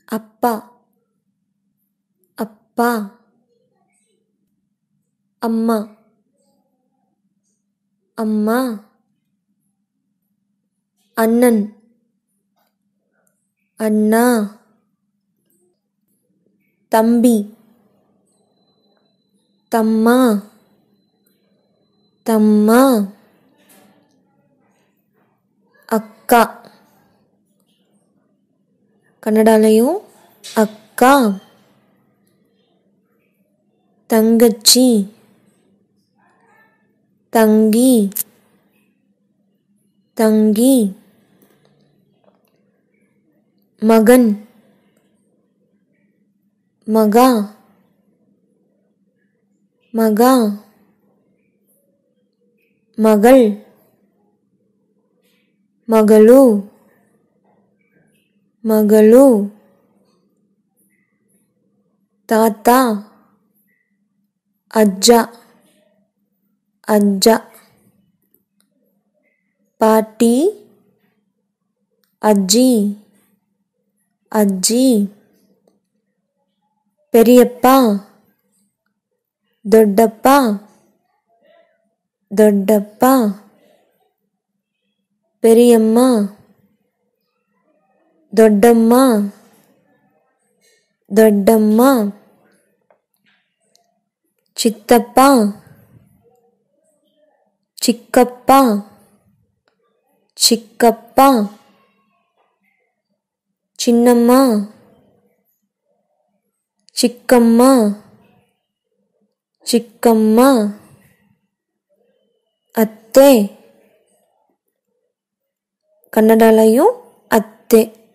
அப்பா அப்பா அம்மா அம்மா அண்ணன் அண்ணா தம்பி தம்மா தம்மா அக்கா கன்னடாலையும் அக்கா தங்கச்சி தங்கி தங்கி மகன் மகா மகா மகள் ಮಗಳು ಮಗಳು ತಾತ ಅಜ್ಜ ಅಜ್ಜ ಪಾಟಿ ಅಜ್ಜಿ ಅಜ್ಜಿ ಪೆರಿಯಪ್ಪ ದೊಡ್ಡಪ್ಪ ದೊಡ್ಡಪ್ಪ பெரியம்மா ದೊಡ್ಡಮ್ಮ ದೊಡ್ಡಮ್ಮ ಚಿತ್ತಪ್ಪ ಚಿಕ್ಕಪ್ಪ ಚಿಕ್ಕಪ್ಪ ಚಿನ್ನಮ್ಮ ಚಿಕ್ಕಮ್ಮ ಚಿಕ್ಕಮ್ಮ ಅತ್ತೆ ಕನ್ನಡಾಲಯು ಅತ್ತೆ